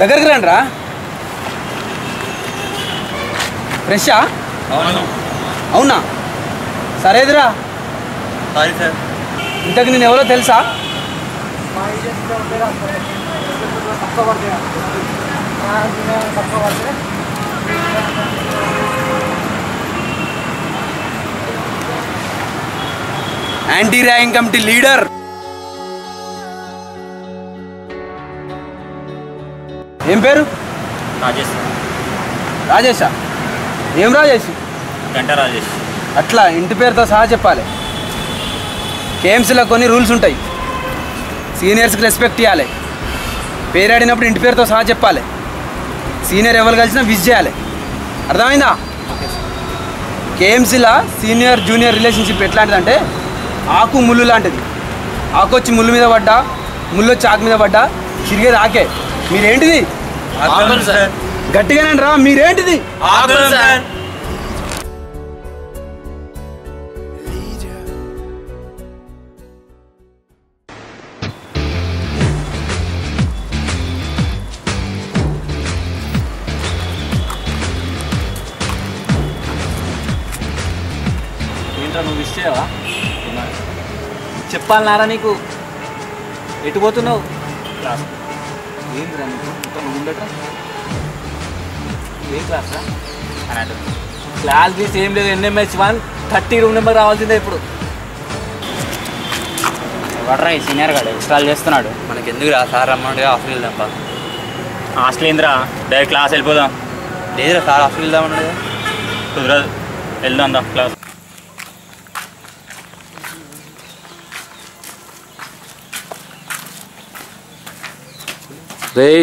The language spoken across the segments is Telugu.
దగ్గరికి రండి రా ఫ్రెషా అవును అవునా సరేదిరా సారీ సార్ ఇంతకు నేను ఎవరో తెలుసా యాంటీ ర్యాంక్ కమిటీ లీడర్ ఏం పేరు రాజేష్ రాజేషా ఏం రాజేష్ గంట రాజేష్ అట్లా ఇంటి పేరుతో సహా చెప్పాలి కేఎంసీలో కొన్ని రూల్స్ ఉంటాయి సీనియర్స్కి రెస్పెక్ట్ ఇవ్వాలి పేరు ఆడినప్పుడు ఇంటి పేరుతో సహా చెప్పాలి సీనియర్ ఎవరు కలిసినా విజ్ చేయాలి అర్థమైందా కేఎంసీలో సీనియర్ జూనియర్ రిలేషన్షిప్ ఎట్లాంటిదంటే ఆకు ముళ్ళు లాంటిది ఆకు వచ్చి ముళ్ళు మీద పడ్డా ముళ్ళు వచ్చి ఆకు మీద పడ్డా చిరిగేది ఆకే మీరేంటిది ఆగండి సార్ గట్టిగానే రా మీరేంటిది ఆగండి సార్ ఏంట్రా నువ్వు విష్ చేయవా చెప్పాలన్నారా నీకు ఎటు పోతున్నావు క్లాస్ ఏంద్రా నీకు ఇంకా నువ్వు ఉండట ఏ క్లాస్ రా అన్నట్టు క్లాస్ తీసి ఏం లేదు NMH one thirty room number రావాల్సిందే ఇప్పుడు ఎవడరా ఈ సీనియర్ గాడు ఇన్స్టాల్ చేస్తున్నాడు మనకి ఎందుకు రా సార్ రమ్మంటే హాస్టల్ వెళ్దాం పా హాస్టల్ ఏందిరా డైరెక్ట్ క్లాస్ వెళ్ళిపోదాం లేదురా సార్ హాస్టల్ వెళ్దాం అన్నది కుదరదు వెళ్దాం దా క్లాస్ రే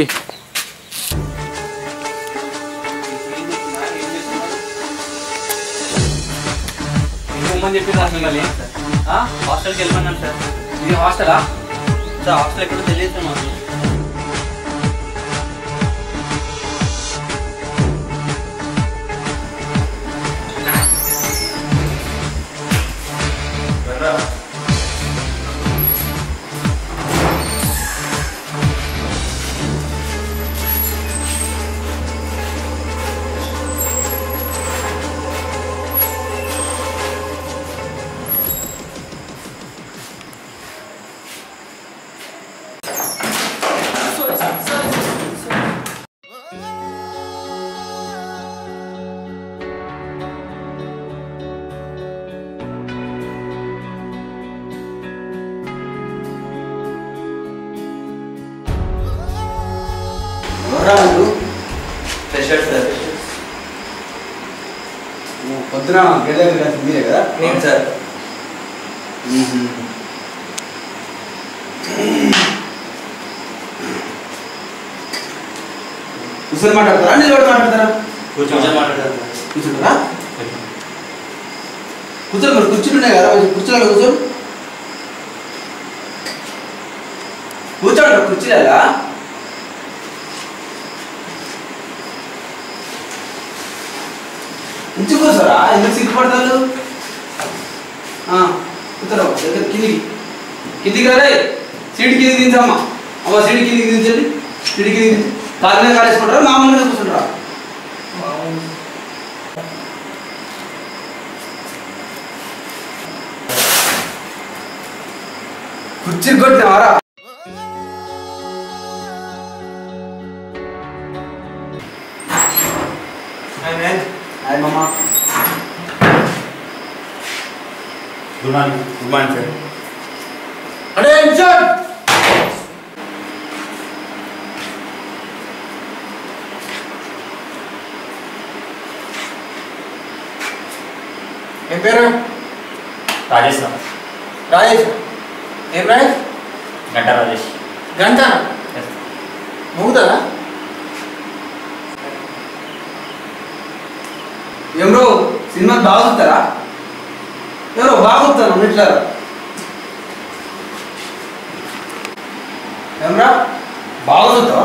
చెప్పి మిమ్మల్ని హాస్టల్కి వెళ్ళమన్నాను సార్ ఇది హాస్టలా సార్ హాస్టల్ ఎక్కడో తెలియదు సార్ మాకు ఫ్రెషర్ సార్ పొద్దున గేదె దగ్గర కలిసి మీరే కదా నేను సార్ కూర్చొని మాట్లాడతారా నిలబడి మాట్లాడతారా కూర్చొని మాట్లాడతారు కూర్చుంటారా కూర్చోండి మరి కుర్చీలు ఉన్నాయి కదా కొంచెం కుర్చీలలో కూర్చోండి కూర్చోండి కుర్చీలలో ఇంచు కూర్చోరా ఎందుకు సిగ్గుపడతారు ఆ, కూర్చోరా దగ్గర కిందికి కిందికి రా సీట్ కిందికి దించమ్మా అమ్మ సీట్ కిందికి దించండి సీట్ కిందికి దించండి కాలు మీద కాలేసుకుంటారా మామూలుగా కూర్చుంటారా కుర్చీ కొట్టినావారా హాయ్ మమ్మ good morning good morning sir attention ఏం పేరు రాజేష్ సార్ రాజేష్ ఏం రాజేష్ గంట రాజేష్ గంట మూగుతుందా ఎవరో సినిమా బాగా చూస్తారా ఎవరో బాగా చూస్తారు అన్నిట్లా ఏమరా బాగా చూస్తావా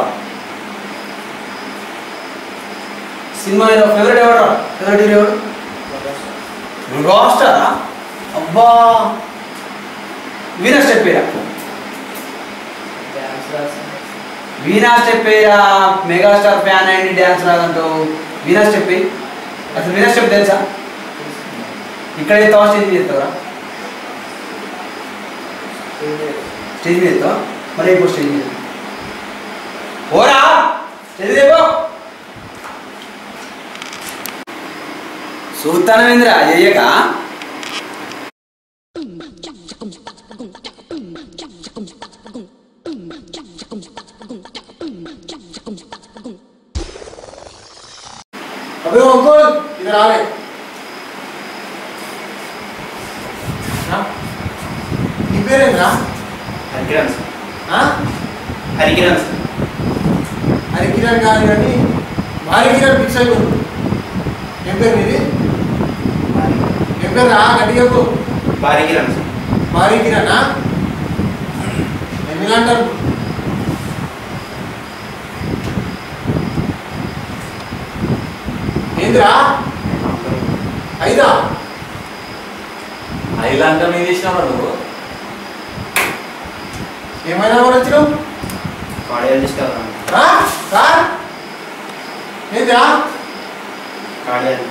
సినిమా హీరో ఫేవరెట్ ఎవరా ఫేవరెట్ హీరో ఎవరు మెగాస్టారా అబ్బా వీర స్టెప్ వీణా స్టెప్ వేయరా మెగాస్టార్ ఫ్యాన్ అయింది డ్యాన్స్ రాదంటావు వీణా స్టెప్ వేయి. అసలు వీణా స్టెప్ తెలుసా ఇక్కడ అయితే స్టేజ్ మీద ఎత్తావరా స్టేజ్ మీద ఎత్తావా మరి అయిపో స్టేజ్ మీద ఓరా స్టేజ్ మీద అయిపో చూస్తానమేంద్ర అయ్యక अबे अंकुल इधर आ रहे हाँ? నీ పేరేంద్రా హరికిరణ్ సార్ ఆ? హరికిరణ్ సార్ హరి కిరణ్ కాదు కానీ భారీ కిరణ్ ఫిక్స్ అయిపోయింది ఏం పేరు నీది ఏం పేరు రా గట్టి చెప్పు హరికిరణ్ సార్ భారీ కిరణ్ ఎన్ని అంటారు ఏందిరా ఐదా ఐలాండ్ మీద ఇచ్చినావా నువ్వు ఏమైనా కూడా వచ్చినావు కార్డియాలజిస్ట్ తీసుకెళ్తాను రా సార్ ఏందిరా కార్డియాలజిస్ట్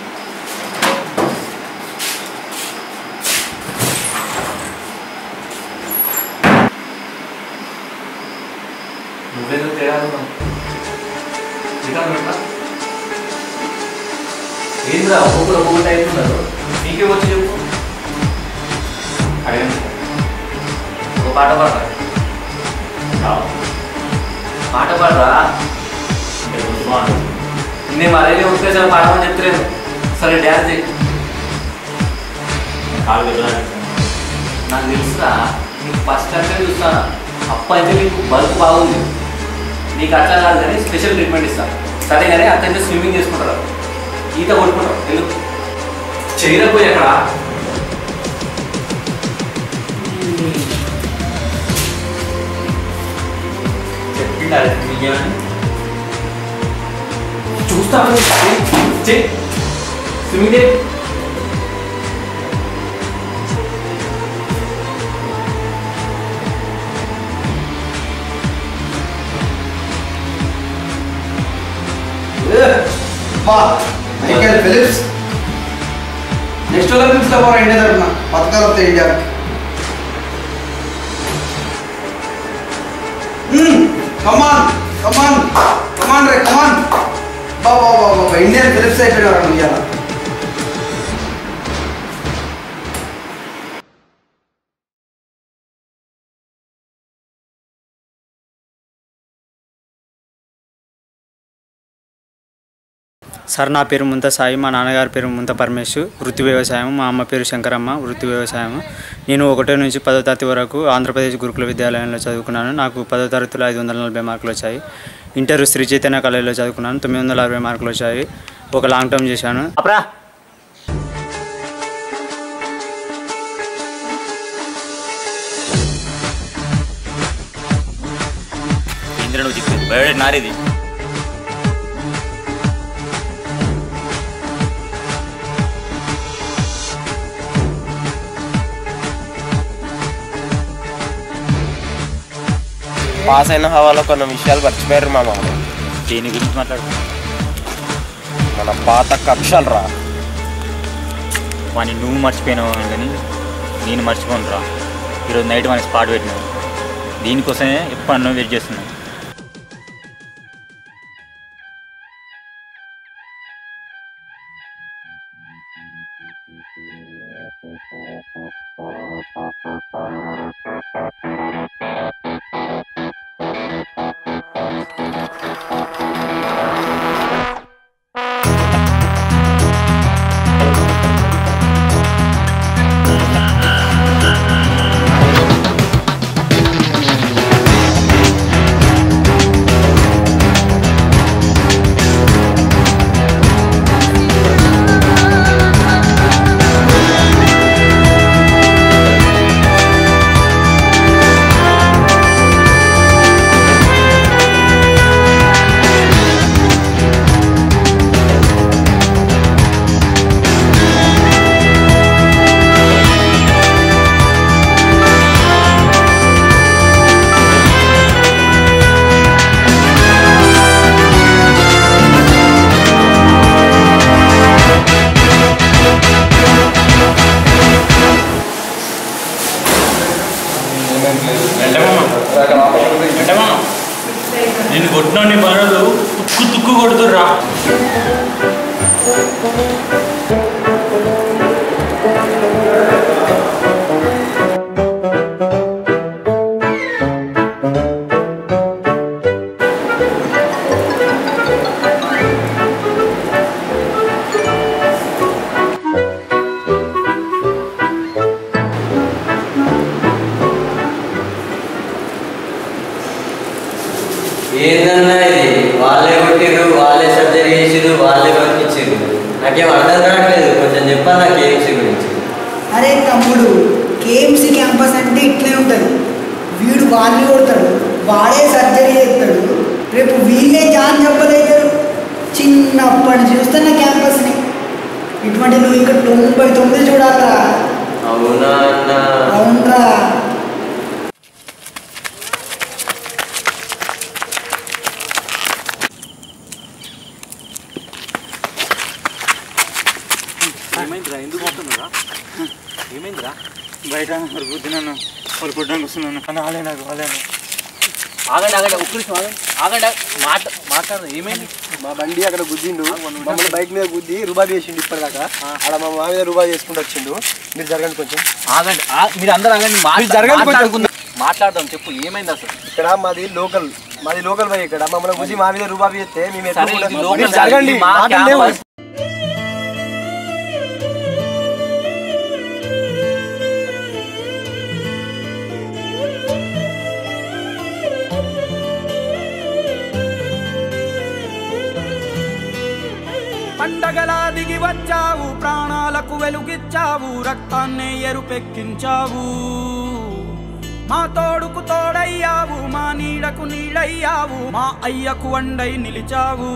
నువ్వెందుకు తేడా ఏంద్రా ఒక్కొక్కరు ఒక్కొక్క టైప్ ఉన్నారు నీకే వచ్చి చెప్పు అడగండి ఒక పాట పాడరా సార్ పాట పాడరా బాగుంది నేను మరేది ఉత్తేజం పాడమని చెప్తలేదు సరే డ్యాన్స్ చేయి కాలు వెళ్ళాలి నాకు తెలుసురా నీకు ఫస్ట్ అంటే చూస్తాను అప్ప అయితే నీకు బల్క్ బాగుంది నీకు అట్లా కాదు కానీ స్పెషల్ ట్రీట్మెంట్ ఇస్తాను సరే కానీ అతన్ని స్విమ్మింగ్ చేసుకుంటారు ఈత కొట్టుకుంటారు ఎందుకు చేయకపోయి అక్కడ చెప్పిండాలి మీకేమని చూస్తాను చెయ్యి స్విమ్మింగ్ చేయి మైకేల్ ఫిలిప్స్ నెక్స్ట్ ఒలింపిక్స్ లో పోరా ఇండియా తరఫున పథకాలు వస్తాయి ఇండియా కమాన్ కమాన్ కమాన్ రే కమాన్ బాబా బాబా ఇండియన్ ఫిలిప్స్ అయిపోయినారు నువ్వు ఇవాళ సార్ నా పేరు ముంత సాయి మా నాన్నగారి పేరు ముంత పరమేశ్ వృత్తి వ్యవసాయం మా అమ్మ పేరు శంకరమ్మ వృత్తి వ్యవసాయం నేను ఒకటో నుంచి పదో తరగతి వరకు ఆంధ్రప్రదేశ్ గురుకుల విద్యాలయంలో చదువుకున్నాను నాకు పదో తరగతిలో ఐదు వందల నలభై మార్కులు వచ్చాయి ఇంటర్ శ్రీ చైతన్య కాలేజీలో చదువుకున్నాను తొమ్మిది వందల అరవై మార్కులు వచ్చాయి ఒక లాంగ్ టర్మ్ చేశాను అప్రా ఇంద్ర నువ్వు చెప్పేది బయోడేట్ నారిది పాస్ అయిన హవాలో కొన్ని విషయాలు మర్చిపోయారు మా మామ దేని గురించి మాట్లాడు మన పాత కక్షలు రా వాని నువ్వు మర్చిపోయినావు కానీ నేను మర్చిపోను రా ఈరోజు నైట్ మన స్పాట్ పెట్టినావు దీనికోసమే ఎప్పుడు వెయిట్ చేస్తున్నావు ఆ ఏందన్నా ఇది వాళ్ళే కొట్టిర్రు వాళ్ళే సర్జరీ చేసిర్రు వాళ్ళే బతికిచ్చిర్రు నాకేం అర్థం కావట్లేదు కొంచెం చెప్పాలి నాకు ఏఎంసీ గురించి అరే తమ్ముడు కేఎంసీ క్యాంపస్ అంటే ఇట్లే ఉంటుంది వీడు వాడిని కొడతాడు వాడే సర్జరీ చేస్తాడు రేపు వీళ్ళే జాన్ చెప్పదవుతారు చిన్నప్పటి నుంచి చూస్తున్న క్యాంపస్ని ఇటువంటి నువ్వు ఇక్కడ తొంభై తొమ్మిది చూడాలరా అవునా అన్న అవునరా ఏమైందిరా ఎందుకు పోతున్నారా ఏమైందిరా బయట మరి బుద్ధినాను వాళ్ళు కొట్టడానికి వస్తున్నాను అని ఆలే నాకు ఆలేను ఆగండి ఆగండి ఒక్క నిమిషం ఆగండి ఆగండి ఆగండి. మాట మాట్లాడదు ఏమైంది మా బండి అక్కడ గుద్దిండు మమ్మల్ని బైక్ మీద గుద్ది రూబాబీ చేసిండు ఇప్పటిదాకా అక్కడ మా మా మీద రూబాబీ చేసుకుంటూ వచ్చిండు మీరు జరగండి కొంచెం ఆగండి ఆ- మీరు అందరూ ఆగండి మీరు జరగండి కొంచెం. మాట్లాడుకుందాం మాట్లాడదాం చెప్పు ఏమైంది అసలు ఇక్కడ మాది లోకల్ మాది లోకల్ బైక్ ఇక్కడ మమ్మల్ని గుద్ది మా మీద రూబాబీ చేస్తే మేము ఎట్లా సరే, ఇది కూడా- లోకల్ మీరు జరగండి ఇది మా మాటలు లేవు. క్యాంపస్. పండగలా దిగి వచ్చావు ప్రాణాలకు వెలుగిచ్చావు రక్తాన్నే ఎరుపెక్కించావు మా తోడుకు తోడయ్యావు మా నీడకు నీడయ్యావు మా అయ్యకు వండై నిలిచావు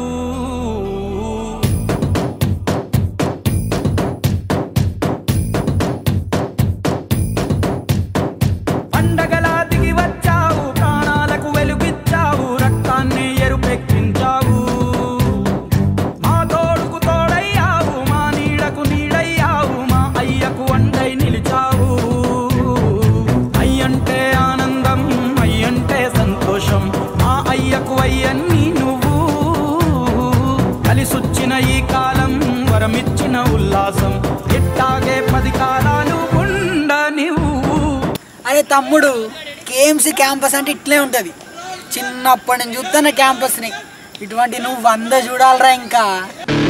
పండగలా దిగి వచ్చావు ప్రాణాలకు వెలుగిచ్చావు రక్తాన్ని ఎరుపెక్కించావు మా తోడుకు తోడయ్యావు మా నీడకు నీడయ్యావు మా అయ్యకు వండై నిలిచావు అయ్యంటే ఆనందం అయ్యంటే సంతోషం మా అయ్యకు అయ్యన్ని నువ్వు కలిసొచ్చిన ఈ కాలం వరమిచ్చిన ఉల్లాసం ఇట్టాగే పది కాలాలు ఉండ నువ్వు అరే తమ్ముడు కేఎంసీ క్యాంపస్ అంటే ఇట్లే ఉంటుంది చిన్నప్పటి నుంచి చూస్తున్న క్యాంపస్ని ఇటువంటి నువ్వు వంద చూడాలరా ఇంకా